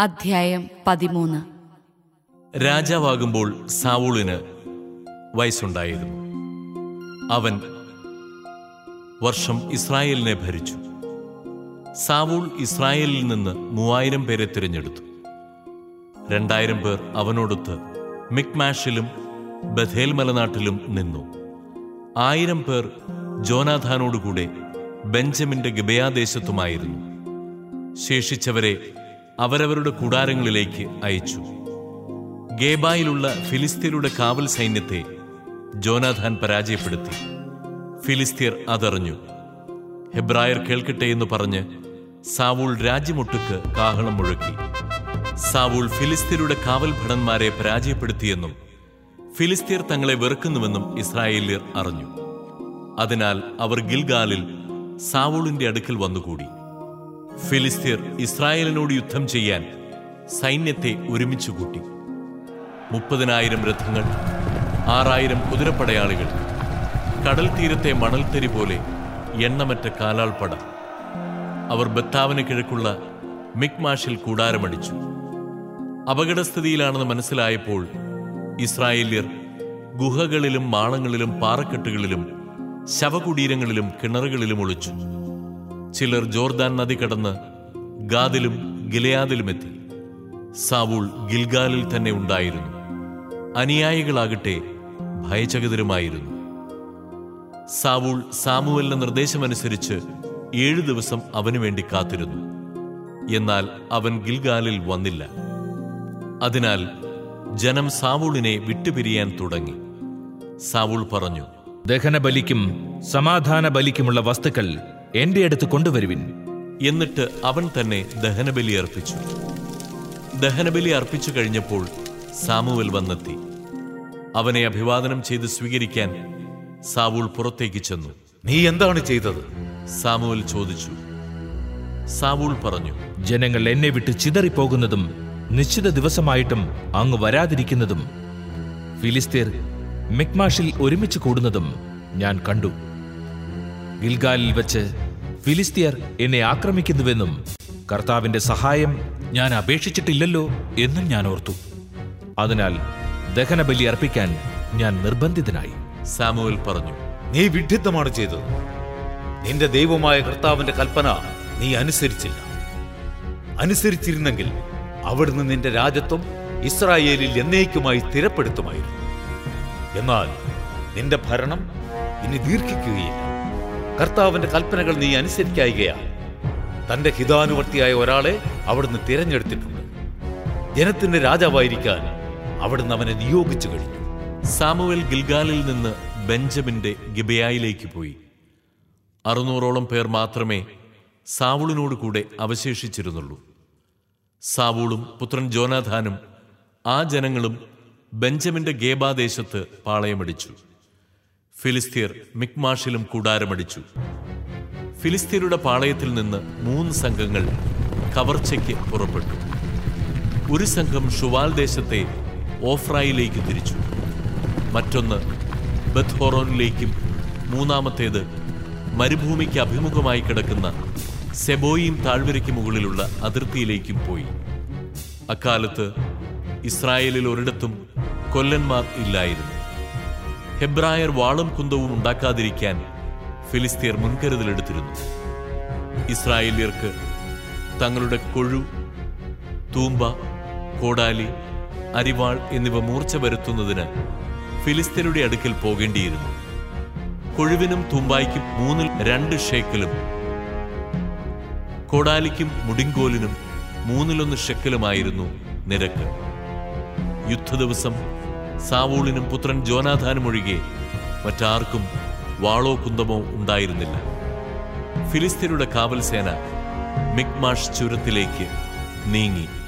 അധ്യായം പതിമൂന്ന് രാജാവാകുമ്പോൾ സാവൂളിന് വയസ്സുണ്ടായിരുന്നു അവൻ വർഷം ഇസ്രായേലിനെ ഭരിച്ചു സാവൂൾ ഇസ്രായേലിൽ നിന്ന് മൂവായിരം പേരെ തിരഞ്ഞെടുത്തു രണ്ടായിരം പേർ അവനോടൊത്ത് മിക്മാഷിലും ബഥേൽ മലനാട്ടിലും നിന്നു ആയിരം പേർ ജോനാഥാനോടുകൂടെ ബെഞ്ചമിന്റെ ഗബയാദേശത്തുമായിരുന്നു ശേഷിച്ചവരെ അവരവരുടെ കൂടാരങ്ങളിലേക്ക് അയച്ചു ഗേബായിലുള്ള ഫിലിസ്തീനയുടെ കാവൽ സൈന്യത്തെ ജോനാഥാൻ പരാജയപ്പെടുത്തി ഫിലിസ്തീർ അതറിഞ്ഞു ഹെബ്രായർ കേൾക്കട്ടെ എന്ന് പറഞ്ഞ് സാവൂൾ രാജ്യമൊട്ടുക്ക് കാഹളം മുഴക്കി സാവൂൾ ഫിലിസ്തീനയുടെ കാവൽ ഭടന്മാരെ പരാജയപ്പെടുത്തിയെന്നും ഫിലിസ്തീർ തങ്ങളെ വെറുക്കുന്നുവെന്നും ഇസ്രായേല്യർ അറിഞ്ഞു അതിനാൽ അവർ ഗിൽഗാലിൽ സാവൂളിന്റെ അടുക്കൽ വന്നുകൂടി ഫിലിസ്തീർ ഇസ്രായേലിനോട് യുദ്ധം ചെയ്യാൻ സൈന്യത്തെ ഒരുമിച്ച് കൂട്ടി മുപ്പതിനായിരം രഥങ്ങൾ ആറായിരം കുതിരപ്പടയാളികൾ കടൽ തീരത്തെ മണൽത്തരി പോലെ എണ്ണമറ്റ കാലാൾപ്പട അവർ ബത്താവിന് കിഴക്കുള്ള മിക്മാഷിൽ കൂടാരമടിച്ചു അപകടസ്ഥിതിയിലാണെന്ന് മനസ്സിലായപ്പോൾ ഇസ്രായേല്യർ ഗുഹകളിലും മാളങ്ങളിലും പാറക്കെട്ടുകളിലും ശവകുടീരങ്ങളിലും കിണറുകളിലും ഒളിച്ചു ചിലർ ജോർദാൻ നദി കടന്ന് ഗാദിലും ഗിലയാദിലുമെത്തി സാവൂൾ ഗിൽഗാലിൽ തന്നെ ഉണ്ടായിരുന്നു അനുയായികളാകട്ടെ ഭയചകിതരുമായിരുന്നു സാവൂൾ സാമുവലിന്റെ നിർദ്ദേശമനുസരിച്ച് ഏഴു ദിവസം അവനു വേണ്ടി കാത്തിരുന്നു എന്നാൽ അവൻ ഗിൽഗാലിൽ വന്നില്ല അതിനാൽ ജനം സാവൂളിനെ വിട്ടുപിരിയാൻ തുടങ്ങി സാവൂൾ പറഞ്ഞു ദഹനബലിക്കും സമാധാന ബലിക്കുമുള്ള വസ്തുക്കൾ എന്റെ അടുത്ത് കൊണ്ടുവരുവിൻ എന്നിട്ട് അവൻ തന്നെ ദഹനബലി അർപ്പിച്ചു ദഹനബലി അർപ്പിച്ചു കഴിഞ്ഞപ്പോൾ സാമുവൽ വന്നെത്തി അവനെ അഭിവാദനം ചെയ്ത് സ്വീകരിക്കാൻ സാവൂൾ പുറത്തേക്ക് ചെന്നു നീ എന്താണ് ചെയ്തത് സാമുവൽ ചോദിച്ചു സാവൂൾ പറഞ്ഞു ജനങ്ങൾ എന്നെ വിട്ട് ചിതറിപ്പോകുന്നതും നിശ്ചിത ദിവസമായിട്ടും അങ്ങ് വരാതിരിക്കുന്നതും ഫിലിസ്തീർ മിക്മാഷിൽ ഒരുമിച്ച് കൂടുന്നതും ഞാൻ കണ്ടു ഗിൽഗാലിൽ വെച്ച് ഫിലിസ്തീർ എന്നെ ആക്രമിക്കുന്നുവെന്നും കർത്താവിന്റെ സഹായം ഞാൻ അപേക്ഷിച്ചിട്ടില്ലല്ലോ എന്നും ഞാൻ ഓർത്തു അതിനാൽ ദഹനബലി അർപ്പിക്കാൻ ഞാൻ നിർബന്ധിതനായി സാമുവൽ പറഞ്ഞു നീ വിഡ്ഢിത്തമാണ് ചെയ്തത് നിന്റെ ദൈവമായ കർത്താവിന്റെ കൽപ്പന നീ അനുസരിച്ചില്ല അനുസരിച്ചിരുന്നെങ്കിൽ അവിടുന്ന് നിന്റെ രാജ്യത്വം ഇസ്രായേലിൽ എന്നേക്കുമായി സ്ഥിരപ്പെടുത്തുമായിരുന്നു എന്നാൽ നിന്റെ ഭരണം ഇനി ദീർഘിക്കുകയില്ല കർത്താവിന്റെ കൽപ്പനകൾ നീ അനുസരിക്കായികയാൽ തന്റെ ഹിതാനുവർത്തിയായ ഒരാളെ അവിടുന്ന് തിരഞ്ഞെടുത്തിട്ടുണ്ട് ജനത്തിന്റെ രാജാവായിരിക്കാൻ അവിടുന്ന് അവനെ നിയോഗിച്ചു കഴിഞ്ഞു സാമുവൽ ഗിൽഗാലിൽ നിന്ന് ബെഞ്ചമിന്റെ ഗിബയായിലേക്ക് പോയി അറുന്നൂറോളം പേർ മാത്രമേ സാവൂളിനോട് കൂടെ അവശേഷിച്ചിരുന്നുള്ളൂ സാവൂളും പുത്രൻ ജോനാഥാനും ആ ജനങ്ങളും ബെഞ്ചമിന്റെ ഗേബാദേശത്ത് പാളയമടിച്ചു ഫിലിസ്തീർ മിക്മാഷിലും കൂടാരമടിച്ചു ഫിലിസ്തീനയുടെ പാളയത്തിൽ നിന്ന് മൂന്ന് സംഘങ്ങൾ കവർച്ചയ്ക്ക് പുറപ്പെട്ടു ഒരു സംഘം ഷുവാൽ ദേശത്തെ ഓഫ്രായിലേക്ക് തിരിച്ചു മറ്റൊന്ന് ബത്ഹോറോനിലേക്കും മൂന്നാമത്തേത് മരുഭൂമിക്ക് അഭിമുഖമായി കിടക്കുന്ന സെബോയിം താഴ്വരയ്ക്ക് മുകളിലുള്ള അതിർത്തിയിലേക്കും പോയി അക്കാലത്ത് ഇസ്രായേലിൽ ഒരിടത്തും കൊല്ലന്മാർ ഇല്ലായിരുന്നു ഹെബ്രായർ വാളും കുന്തവും ഉണ്ടാക്കാതിരിക്കാൻ ഫിലിസ്തീർ മുൻകരുതലെടുത്തിരുന്നു ഇസ്രായേല്യർക്ക് തങ്ങളുടെ കൊഴു തൂമ്പ കോടാലി അരിവാൾ എന്നിവ മൂർച്ച വരുത്തുന്നതിന് ഫിലിസ്തീനയുടെ അടുക്കൽ പോകേണ്ടിയിരുന്നു കൊഴുവിനും തൂമ്പായ്ക്കും മൂന്നിൽ രണ്ട് ഷേക്കലും കോടാലിക്കും മുടിങ്കോലിനും മൂന്നിലൊന്ന് ഷെക്കലുമായിരുന്നു നിരക്ക് യുദ്ധദിവസം സാവൂളിനും പുത്രൻ ജോനാഥാനും ഒഴികെ മറ്റാർക്കും വാളോ കുന്തമോ ഉണ്ടായിരുന്നില്ല ഫിലിസ്തീനയുടെ കാവൽ സേന മിക്മാഷ് ചുരത്തിലേക്ക് നീങ്ങി